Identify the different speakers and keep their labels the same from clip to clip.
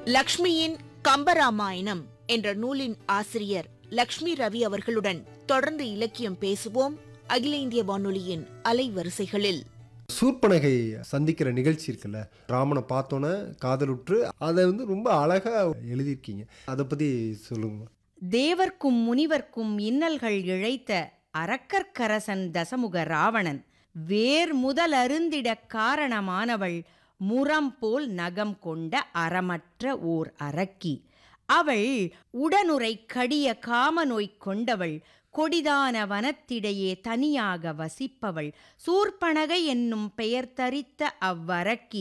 Speaker 1: லக்ஷ்மியின் கம்பராமாயணம் என்ற நூலின் ஆசிரியர் லக்ஷ்மி ரவி அவர்களுடன் தொடர்ந்து இலக்கியம் பேசுவோம் அகில இந்திய வானொலியின் அலைவரிசைகளில்
Speaker 2: சூர்பனகை சந்திக்கிற நிகழ்ச்சி இருக்குல்ல ராமனை பார்த்தோன்னே காதலுற்று அதை வந்து ரொம்ப அழகா எழுதியிருக்கீங்க அதை பத்தி சொல்லுங்க
Speaker 3: தேவர்க்கும் முனிவர்க்கும் இன்னல்கள் இழைத்த அரக்கர்க்கரசன் தசமுக ராவணன் வேர் முதல் அருந்திடக் காரணமானவள் முரம் போல் நகம் கொண்ட அறமற்ற ஓர் அரக்கி அவள் உடனுரை கடிய காமநோய் கொண்டவள் கொடிதான வனத்திடையே தனியாக வசிப்பவள் சூர்பனகை என்னும் பெயர் தரித்த அவ்வரக்கி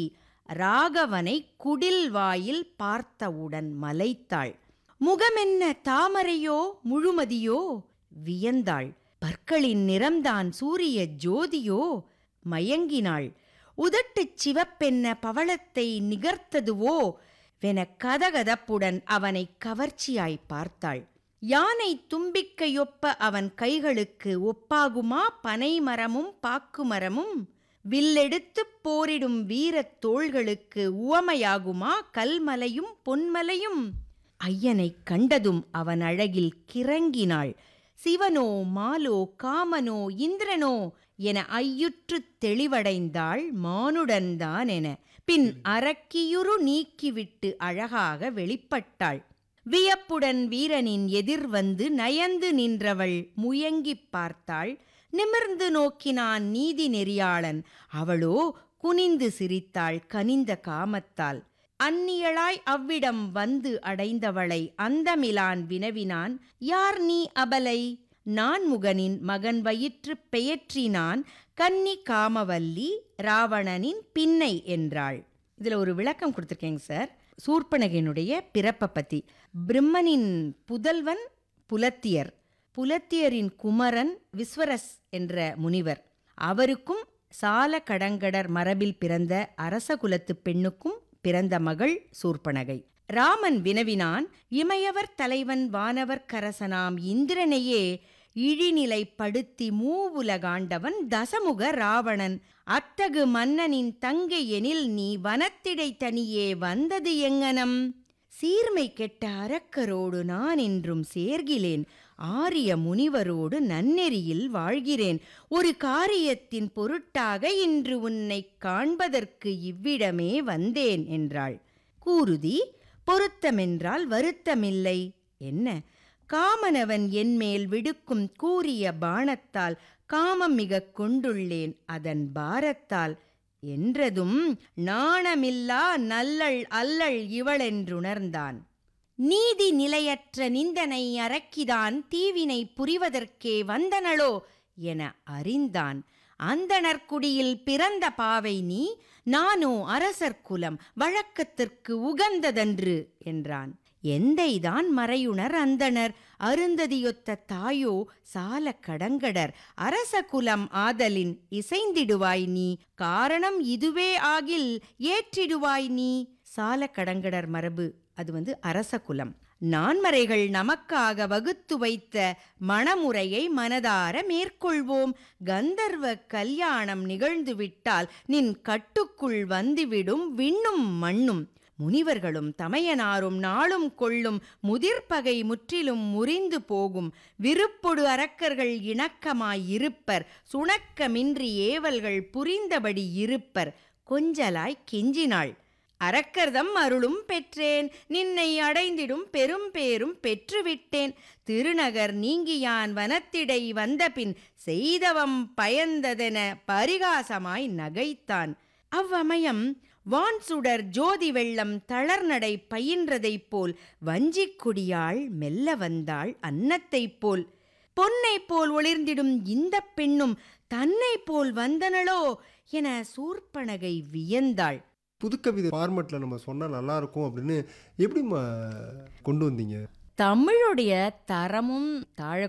Speaker 3: ராகவனை குடில் வாயில் பார்த்தவுடன் மலைத்தாள் முகமென்ன தாமரையோ முழுமதியோ வியந்தாள் பற்களின் நிறம்தான் சூரிய ஜோதியோ மயங்கினாள் உதட்டுச் சிவப்பென்ன பவளத்தை நிகர்த்ததுவோ வென கதகதப்புடன் அவனை கவர்ச்சியாய் பார்த்தாள் யானை தும்பிக்கையொப்ப அவன் கைகளுக்கு ஒப்பாகுமா பனைமரமும் பாக்குமரமும் வில்லெடுத்துப் போரிடும் வீரத் தோள்களுக்கு உவமையாகுமா கல்மலையும் பொன்மலையும் ஐயனைக் கண்டதும் அவன் அழகில் கிறங்கினாள் சிவனோ மாலோ காமனோ இந்திரனோ என ஐயுற்றுத் தெளிவடைந்தாள் மானுடன்தான் என பின் அரக்கியுரு நீக்கிவிட்டு அழகாக வெளிப்பட்டாள் வியப்புடன் வீரனின் எதிர் வந்து நயந்து நின்றவள் முயங்கிப் பார்த்தாள் நிமிர்ந்து நோக்கினான் நீதி நெறியாளன் அவளோ குனிந்து சிரித்தாள் கனிந்த காமத்தால் அந்நியளாய் அவ்விடம் வந்து அடைந்தவளை அந்தமிலான் வினவினான் யார் நீ அபலை நான்முகனின் மகன் வயிற்றுப் பெயற்றினான் கன்னி காமவல்லி ராவணனின் பின்னை என்றாள் இதுல ஒரு விளக்கம் கொடுத்துருக்கேங்க சார் சூர்பனகனுடைய பிறப்பை பத்தி பிரம்மனின் புதல்வன் புலத்தியர் புலத்தியரின் குமரன் விஸ்வரஸ் என்ற முனிவர் அவருக்கும் சால கடங்கடர் மரபில் பிறந்த அரச குலத்து பெண்ணுக்கும் பிறந்த மகள் சூர்பனகை ராமன் வினவினான் இமையவர் தலைவன் வானவர் கரசனாம் இந்திரனையே இழிநிலைப்படுத்தி மூவுலகாண்டவன் தசமுக ராவணன் அத்தகு மன்னனின் தங்கை எனில் நீ வனத்திடை தனியே வந்தது எங்கனம் சீர்மை கெட்ட அரக்கரோடு நான் என்றும் சேர்கிலேன் ஆரிய முனிவரோடு நன்னெறியில் வாழ்கிறேன் ஒரு காரியத்தின் பொருட்டாக இன்று உன்னை காண்பதற்கு இவ்விடமே வந்தேன் என்றாள் கூருதி பொருத்தமென்றால் வருத்தமில்லை என்ன காமனவன் என்மேல் விடுக்கும் கூறிய பாணத்தால் காமம் மிக கொண்டுள்ளேன் அதன் பாரத்தால் என்றதும் நாணமில்லா நல்லள் அல்லள் இவளென்றுணர்ந்தான் நீதி நிலையற்ற நிந்தனை அரக்கிதான் தீவினை புரிவதற்கே வந்தனளோ என அறிந்தான் அந்தணர்குடியில் பிறந்த பாவை நீ நானோ அரசர் குலம் வழக்கத்திற்கு உகந்ததன்று என்றான் எந்தைதான் மறையுணர் அந்தணர் அருந்ததியொத்த தாயோ சால கடங்கடர் அரச குலம் ஆதலின் இசைந்திடுவாய் நீ காரணம் இதுவே ஆகில் ஏற்றிடுவாய் நீ சால கடங்கடர் மரபு அது வந்து அரச குலம் நான்மறைகள் நமக்காக வகுத்து வைத்த மணமுறையை மனதார மேற்கொள்வோம் கந்தர்வ கல்யாணம் நிகழ்ந்துவிட்டால் நின் கட்டுக்குள் வந்துவிடும் விண்ணும் மண்ணும் முனிவர்களும் தமையனாரும் நாளும் கொள்ளும் முதிர்பகை முற்றிலும் முறிந்து போகும் விருப்பொடு அரக்கர்கள் இணக்கமாயிருப்பர் சுணக்கமின்றி ஏவல்கள் புரிந்தபடி இருப்பர் கொஞ்சலாய் கெஞ்சினாள் அரக்கர்தம் அருளும் பெற்றேன் நின்னை அடைந்திடும் பெரும் பேரும் பெற்றுவிட்டேன் திருநகர் நீங்கியான் வனத்திடை வந்தபின் செய்தவம் பயந்ததென பரிகாசமாய் நகைத்தான் அவ்வமயம் வான் சுடர் ஜோதி வெள்ளம் தளர்நடை பயின்றதைப் போல் வஞ்சிக் கொடியாள் மெல்ல வந்தாள் அன்னத்தைப் போல் பொன்னைப் போல் ஒளிர்ந்திடும் இந்த பெண்ணும் தன்னைப் போல் வந்தனளோ என சூர்பனகை வியந்தாள்
Speaker 2: புதுக்கவிதை ஃபார்மெட்டில் நம்ம சொன்னால் நல்லா இருக்கும் அப்படின்னு எப்படி கொண்டு வந்தீங்க
Speaker 3: தமிழுடைய தரமும் தாழ